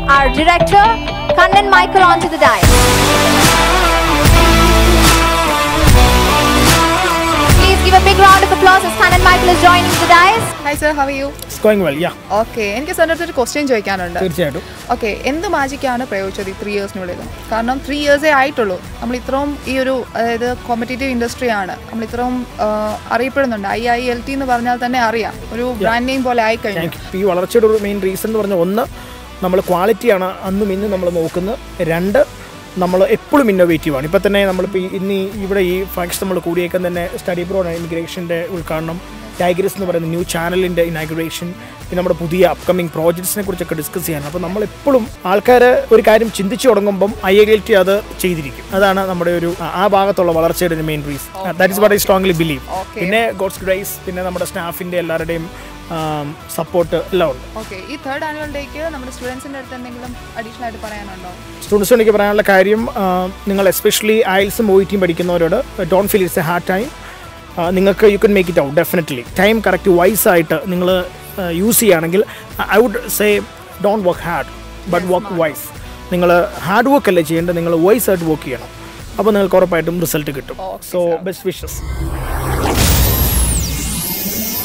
our director, Kannan Michael, onto the dais. Please give a big round of applause as Kannan Michael is joining the dais. Hi sir how you it's going well yeah okay എനിക്ക് സാറിൻ്റെ അടുത്ത് ഒരു question ചോദിക്കാനുണ്ട് തീർച്ചയായിട്ടും okay എന്ത് മാജിക്കാണ് പ്രയോഗിച്ചത് ഈ three ഇയേഴ്സിനുള്ളിൽ കാരണം three ഇയേഴ്സേ ആയിട്ടുള്ളൂ നമ്മൾ ഇത്രയും ഈ ഒരു അതായത് കോമ്പറ്റേറ്റീവ് ഇൻഡസ്ട്രിയാണ് നമ്മൾ ഇത്രയും ആ, അറിയപ്പെടുന്നുണ്ട് ഐ ഐ എൽ ടി എന്ന് പറഞ്ഞാൽ തന്നെ അറിയാം ഒരു ബ്രാൻഡ് നെയിം പോലെ ആയി കഴിഞ്ഞു താങ്ക് യു ഈ വളർച്ചയുടെ ഒരു മെയിൻ റീസൺ എന്ന് പറഞ്ഞാൽ ഒന്ന് നമ്മൾ ക്വാളിറ്റിയാണ് അന്നും ഇന്നും നമ്മൾ നോക്കുന്നത് രണ്ട് നമ്മൾ എപ്പോഴും ഇന്നോവേറ്റീവ് ആണ് ഇപ്പോൾ തന്നെ നമ്മളിപ്പോൾ ഈ- ഇന്ന് ഈ ഇവിടെ ഈ ഫംഗ്ഷൻ നമ്മൾ കൂടിയേക്കാൻ തന്നെ സ്റ്റഡി ബ്രോഡ് ഇമിഗ്രേഷൻ്റെ ഉദ്ഘാടനം ടൈഗ്രസ് എന്ന് പറയുന്ന ന്യൂ ചാനലിൻ്റെ ഇനാഗ്രേഷൻ പിന്നെ നമ്മുടെ പുതിയ അപ്കമിങ് പ്രോജക്ട്സിനെ കുറിച്ചൊക്കെ ഡിസ്കസ് ചെയ്യാൻ അപ്പോൾ നമ്മളെപ്പോഴും ആൾക്കാർ ഒരു കാര്യം ചിന്തിച്ചു തുടങ്ങുമ്പം ഐ ഐ എൽ ടി അത് ചെയ്തിരിക്കും അതാണ് നമ്മുടെ ഒരു ആ- ആ ഭാഗത്തുള്ള വളർച്ചയുടെ main reason that is what I strongly believe Okay. പിന്നെ ഗോഡ്സ് ഗ്രേസ് പിന്നെ നമ്മുടെ സ്റ്റാഫിൻ്റെ എല്ലാവരുടെയും സപ്പോർട്ട് എല്ലാം ഉണ്ട് ഓക്കെ ഈ തേർഡ് ആനുവൽ ഡേക്ക് നമ്മുടെ സ്റ്റുഡൻസിൻ്റെ അടുത്ത് എന്തെങ്കിലും അഡീഷണൽ ആയിട്ട് പറയാനുണ്ടോ സ്റ്റുഡൻസ് എനിക്ക് പറയാനുള്ള കാര്യം ആ, നിങ്ങൾ എസ്പെഷ്യലി ഐൽസും ഒ ടിയും പഠിക്കുന്നവരോട് don't feel it's a hard time നിങ്ങൾക്ക് you can make it out definitely time correct wise ആയിട്ട് നിങ്ങൾ യൂസ് ചെയ്യുകയാണെങ്കിൽ I would say don't work hard but work wise നിങ്ങൾ ഹാർഡ് വർക്ക് അല്ലേ ചെയ്യേണ്ടത് നിങ്ങൾ വൈസ് ആയിട്ട് വർക്ക് ചെയ്യണം അപ്പോൾ നിങ്ങൾക്ക് ഉറപ്പായിട്ടും റിസൾട്ട് കിട്ടും സോ ബെസ്റ്റ് വിഷസ്